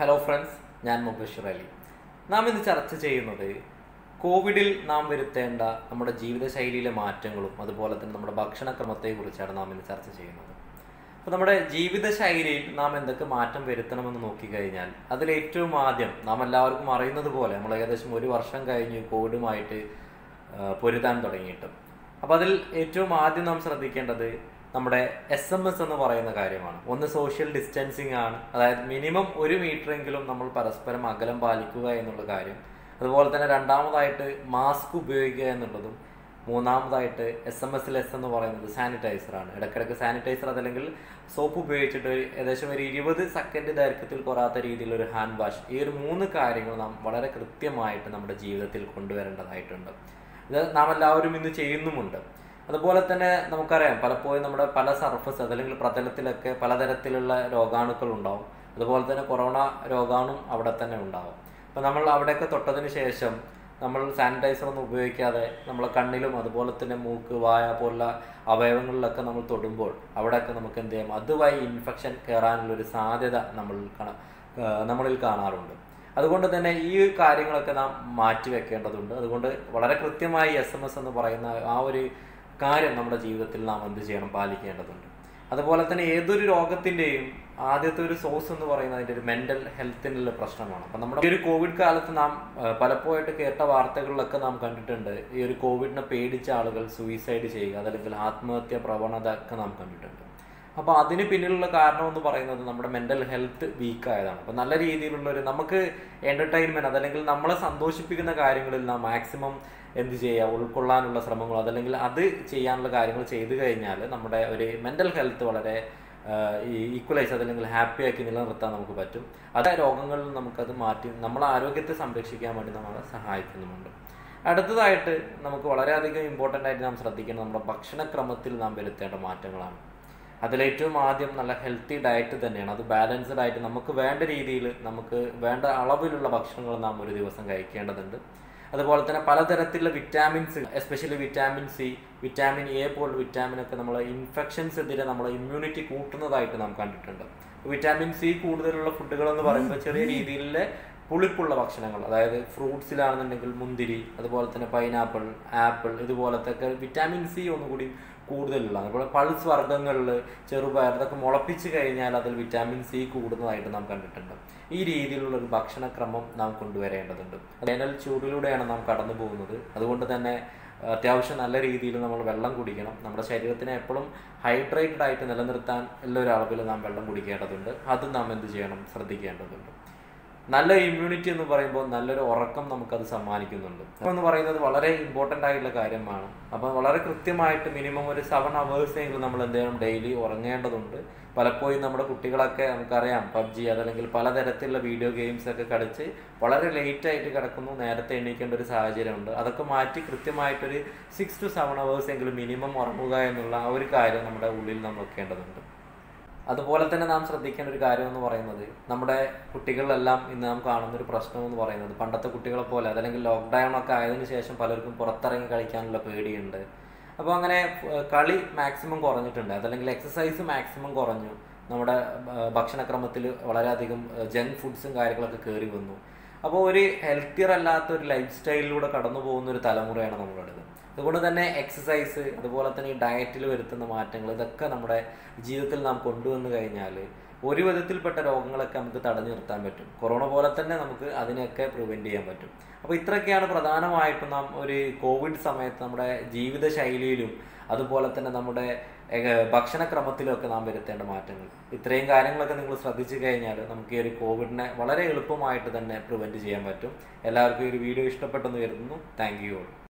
hello friends ഞാൻ മുബഷിർ അലി നാം ഇന്ന് ചർച്ച ചെയ്യുന്നത് കോവിഡിൽ നാം വരുത്തേണ്ട നമ്മുടെ ജീവിതശൈലിയിലെ മാറ്റങ്ങളും അതുപോലെ തന്നെ നമ്മുടെ ഭക്ഷണക്രമത്തെക്കുറിച്ചാണ് നാം ഇന്ന് ചർച്ച ചെയ്യുന്നത് അപ്പോൾ നമ്മുടെ ജീവിതശൈലിയിൽ നാം എന്തൊക്കെ മാറ്റം വരുത്തണമെന്ന് നോക്കിക്കഴിഞ്ഞാൽ അതിൽ ഏറ്റവും ആദ്യം നാം എല്ലാവർക്കും അറിയുന്നത് പോലെ നമ്മൾ ഏകദേശം ഒരു വർഷം കഴിഞ്ഞ് കോവിഡുമായിട്ട് ആ, പൊരുതാൻ തുടങ്ങിയിട്ട് അപ്പോൾ അതിൽ ഏറ്റവും ആദ്യം നാം ശ്രദ്ധിക്കേണ്ടത് നമ്മുടെ എസ് എം എസ് എന്ന് പറയുന്ന കാര്യമാണ് ഒന്ന് സോഷ്യൽ ഡിസ്റ്റൻസിങ് ആണ് അതായത് മിനിമം ഒരു മീറ്ററെങ്കിലും നമ്മൾ പരസ്പരം അകലം പാലിക്കുക എന്നുള്ള കാര്യം അതുപോലെ തന്നെ രണ്ടാമതായിട്ട് മാസ്ക് ഉപയോഗിക്കുക എന്നുള്ളതും മൂന്നാമതായിട്ട് എസ് എം എസ് എസ് എന്ന് പറയുന്നത് സാനിറ്റൈസർ ആണ് ഇടയ്ക്കിടയ്ക്ക് സാനിറ്റൈസർ അതല്ലെങ്കിൽ സോപ്പ് ഉപയോഗിച്ചിട്ട് ഒരു ഏകദേശം ഒരു ഇരുപത് സെക്കൻഡ് ദൈർഘ്യത്തിൽ കുറയാത്ത രീതിയിൽ ഒരു ഹാൻഡ് വാഷ് ഈ ഒരു മൂന്ന് കാര്യങ്ങൾ നാം വളരെ കൃത്യമായിട്ട് നമ്മുടെ ജീവിതത്തിൽ കൊണ്ടുവരേണ്ടതായിട്ടുണ്ട് ഇത് നാം എല്ലാവരും ഇന്ന് ചെയ്യുന്നുമുണ്ട് അതുപോലെ തന്നെ നമുക്കറിയാം പലപ്പോഴും നമ്മുടെ പല സർഫസ് അതല്ലെങ്കിൽ പ്രതലത്തിലൊക്കെ പലതരത്തിലുള്ള രോഗാണുക്കൾ ഉണ്ടാവും അതുപോലെ തന്നെ കൊറോണ രോഗാണും അവിടെ തന്നെ ഉണ്ടാവും അപ്പോൾ നമ്മൾ അവിടെയൊക്കെ തൊട്ടതിന് ശേഷം നമ്മൾ സാനിറ്റൈസർ ഒന്നും ഉപയോഗിക്കാതെ നമ്മളെ കണ്ണിലും അതുപോലെ തന്നെ മൂക്ക് വായ പോലുള്ള അവയവങ്ങളിലൊക്കെ നമ്മൾ തൊടുമ്പോൾ അവിടെയൊക്കെ നമുക്ക് എന്ത് ചെയ്യാം അതുവഴി ഇൻഫെക്ഷൻ കയറാനുള്ളൊരു സാധ്യത നമ്മൾ കാണാം നമ്മളിൽ കാണാറുണ്ട് അതുകൊണ്ട് തന്നെ ഈ കാര്യങ്ങളൊക്കെ നാം മാറ്റി വെക്കേണ്ടതുണ്ട് അതുകൊണ്ട് വളരെ കൃത്യമായി എസ് എം എസ് എന്ന് പറയുന്ന ആ ഒരു കാര്യം നമ്മുടെ ജീവിതത്തിൽ നാം എന്ത് ചെയ്യണം പാലിക്കേണ്ടതുണ്ട് അതുപോലെ തന്നെ ഏതൊരു രോഗത്തിൻ്റെയും ആദ്യത്തെ ഒരു സോഴ്സ് എന്ന് പറയുന്നത് അതിൻ്റെ ഒരു മെൻ്റൽ ഹെൽത്തിനുള്ള പ്രശ്നമാണ് അപ്പം നമ്മുടെ ഈ ഒരു കോവിഡ് കാലത്ത് നാം ആ, പലപ്പോഴായിട്ട് കേട്ട വാർത്തകളിലൊക്കെ നാം കണ്ടിട്ടുണ്ട് ഈ ഒരു കോവിഡിനെ പേടിച്ച ആളുകൾ സൂയിസൈഡ് ചെയ്യുക അതല്ലെങ്കിൽ ആത്മഹത്യ പ്രവണത ഒക്കെ നാം കണ്ടിട്ടുണ്ട് അപ്പോൾ അതിന് പിന്നിലുള്ള കാരണം എന്ന് പറയുന്നത് നമ്മുടെ മെൻ്റൽ ഹെൽത്ത് വീക്ക് ആയതാണ് അപ്പോൾ നല്ല രീതിയിലുള്ള ഒരു നമുക്ക് എൻ്റർടൈൻമെൻറ്റ് അതല്ലെങ്കിൽ നമ്മളെ സന്തോഷിപ്പിക്കുന്ന കാര്യങ്ങളിൽ നാം മാക്സിമം എന്ത് ചെയ്യുക ഉൾക്കൊള്ളാനുള്ള ശ്രമങ്ങൾ അതല്ലെങ്കിൽ അത് ചെയ്യാനുള്ള കാര്യങ്ങൾ ചെയ്തു കഴിഞ്ഞാൽ നമ്മുടെ ഒരു മെൻ്റൽ ഹെൽത്ത് വളരെ ആഹ്, ഈ ഈക്വലൈസ് അതല്ലെങ്കിൽ ഹാപ്പി ആക്കി നിലനിർത്താൻ നമുക്ക് പറ്റും അത് രോഗങ്ങളിൽ നമുക്കത് മാറ്റി നമ്മളെ ആരോഗ്യത്തെ സംരക്ഷിക്കാൻ വേണ്ടി നമ്മളെ സഹായിക്കുന്നുമുണ്ട് അടുത്തതായിട്ട് നമുക്ക് വളരെയധികം ഇമ്പോർട്ടൻ്റ് ആയിട്ട് നാം ശ്രദ്ധിക്കേണ്ടത് നമ്മുടെ ഭക്ഷണക്രമത്തിൽ നാം വരുത്തേണ്ട മാറ്റങ്ങളാണ് അതിലേറ്റവും ആദ്യം നല്ല ഹെൽത്തി ഡയറ്റ് തന്നെയാണ് അത് ബാലൻസ്ഡ് ആയിട്ട് നമുക്ക് വേണ്ട രീതിയിൽ നമുക്ക് വേണ്ട അളവിലുള്ള ഭക്ഷണങ്ങൾ നാം ഒരു ദിവസം കഴിക്കേണ്ടതുണ്ട് അതുപോലെ തന്നെ പലതരത്തിലുള്ള vitamins especially vitamin C vitamin A പോലുള്ള വിറ്റാമിൻ ഒക്കെ നമ്മൾ ഇൻഫെക്ഷൻസ് എതിരെ നമ്മളെ ഇമ്മ്യൂണിറ്റി കൂട്ടുന്നതായിട്ട് നാം കണ്ടിട്ടുണ്ട് വിറ്റാമിൻ സി കൂടുതലുള്ള ഫുഡുകൾ എന്ന് പറയുമ്പോൾ ചെറിയ രീതിയിലുള്ള പുളിപ്പുള്ള ഭക്ഷണങ്ങൾ അതായത് ഫ്രൂട്ട്സിലാണെന്നുണ്ടെങ്കിൽ മുന്തിരി അതുപോലെ തന്നെ പൈനാപ്പിൾ ആപ്പിൾ ഇതുപോലത്തെ ഒക്കെ വിറ്റാമിൻ സി ഒന്നുകൂടി കൂടുതലുള്ള അതുപോലെ പൾസ് വർഗ്ഗങ്ങളിൽ ചെറുപയർ ഇതൊക്കെ മുളപ്പിച്ച് കഴിഞ്ഞാൽ അതിൽ വിറ്റാമിൻ സി കൂടുന്നതായിട്ട് നാം കണ്ടിട്ടുണ്ട് ഈ രീതിയിലുള്ള ഒരു ഭക്ഷണക്രമം നാം കൊണ്ടുവരേണ്ടതുണ്ട് വേനൽ ചൂടിലൂടെയാണ് നാം കടന്നു പോകുന്നത് അതുകൊണ്ട് തന്നെ അത്യാവശ്യം നല്ല രീതിയിൽ നമ്മൾ വെള്ളം കുടിക്കണം നമ്മുടെ ശരീരത്തിനെ എപ്പോഴും ഹൈഡ്രേറ്റഡ് ആയിട്ട് നിലനിർത്താൻ ഉള്ള ഒരു അളവിൽ നാം വെള്ളം കുടിക്കേണ്ടതുണ്ട് അതും നാം എന്ത് ചെയ്യണം ശ്രദ്ധിക്കേണ്ടതുണ്ട് നല്ല ഇമ്മ്യൂണിറ്റി എന്ന് പറയുമ്പോൾ നല്ലൊരു ഉറക്കം നമുക്കത് സമ്മാനിക്കുന്നുണ്ട് ഉറക്കം എന്ന് പറയുന്നത് വളരെ ഇമ്പോർട്ടൻ്റ് ആയിട്ടുള്ള കാര്യമാണ് അപ്പോൾ വളരെ കൃത്യമായിട്ട് മിനിമം ഒരു സെവൻ എങ്കിലും നമ്മൾ എന്ത് ചെയ്യണം ഡെയിലി ഉറങ്ങേണ്ടതുണ്ട് പലപ്പോഴും നമ്മുടെ കുട്ടികളൊക്കെ നമുക്കറിയാം പബ്ജി അതല്ലെങ്കിൽ പലതരത്തിലുള്ള വീഡിയോ ഗെയിംസ് ഒക്കെ കളിച്ച് വളരെ ലേറ്റ് ആയിട്ട് കിടക്കുന്നു നേരത്തെ എണീക്കേണ്ട ഒരു സാഹചര്യമുണ്ട് അതൊക്കെ മാറ്റി കൃത്യമായിട്ടൊരു സിക്സ് ടു സെവൻ എങ്കിലും മിനിമം ഉറങ്ങുക എന്നുള്ള ആ ഒരു കാര്യം നമ്മുടെ ഉള്ളിൽ നാം വെക്കേണ്ടതുണ്ട് അതുപോലെ തന്നെ നാം ശ്രദ്ധിക്കേണ്ട ഒരു കാര്യം എന്ന് പറയുന്നത് നമ്മുടെ കുട്ടികളിലെല്ലാം ഇന്ന് നാം കാണുന്ന ഒരു പ്രശ്നം എന്ന് പറയുന്നത് പണ്ടത്തെ കുട്ടികളെ പോലെ അതല്ലെങ്കിൽ ലോക്ക്ഡൗൺ ഒക്കെ ആയതിനു ശേഷം പലർക്കും പുറത്തിറങ്ങി കളിക്കാനുള്ള പേടിയുണ്ട് അപ്പോൾ അങ്ങനെ ഏഹ്, കളി മാക്സിമം കുറഞ്ഞിട്ടുണ്ട് അതല്ലെങ്കിൽ എക്സസൈസ് മാക്സിമം കുറഞ്ഞു നമ്മുടെ ഏഹ്, ഭക്ഷണക്രമത്തിൽ വളരെയധികം ജങ്ക് ഫുഡ്സും കാര്യങ്ങളൊക്കെ കയറി വന്നു അപ്പോൾ ഒരു ഹെൽത്തിയർ അല്ലാത്ത ഒരു ലൈഫ് സ്റ്റൈലിലൂടെ കടന്നു പോകുന്ന ഒരു തലമുറയാണ് നമ്മളുടേത് അതുകൊണ്ട് തന്നെ എക്സസൈസ് അതുപോലെ തന്നെ ഈ ഡയറ്റിൽ വരുത്തുന്ന മാറ്റങ്ങൾ ഇതൊക്കെ നമ്മുടെ ജീവിതത്തിൽ നാം കൊണ്ടുവന്നു കഴിഞ്ഞാൽ ഒരു വിധത്തിൽപ്പെട്ട രോഗങ്ങളൊക്കെ നമുക്ക് തടഞ്ഞു നിർത്താൻ പറ്റും കൊറോണ പോലെ തന്നെ നമുക്ക് അതിനെയൊക്കെ പ്രിവെൻറ്റ് ചെയ്യാൻ പറ്റും അപ്പോൾ ഇത്രയൊക്കെയാണ് പ്രധാനമായിട്ടും നാം ഒരു കോവിഡ് സമയത്ത് നമ്മുടെ ജീവിതശൈലിയിലും അതുപോലെ തന്നെ നമ്മുടെ ഏഹ്, ഭക്ഷണക്രമത്തിലൊക്കെ നാം വരുത്തേണ്ട മാറ്റങ്ങൾ ഇത്രയും കാര്യങ്ങളൊക്കെ നിങ്ങൾ ശ്രദ്ധിച്ചു കഴിഞ്ഞാൽ നമുക്ക് ഈ ഒരു കോവിഡിനെ വളരെ എളുപ്പമായിട്ട് തന്നെ പ്രിവെൻറ്റ് ചെയ്യാൻ പറ്റും എല്ലാവർക്കും ഈ ഒരു വീഡിയോ ഇഷ്ടപ്പെട്ടെന്ന് കരുതുന്നു താങ്ക് യു ഓൾ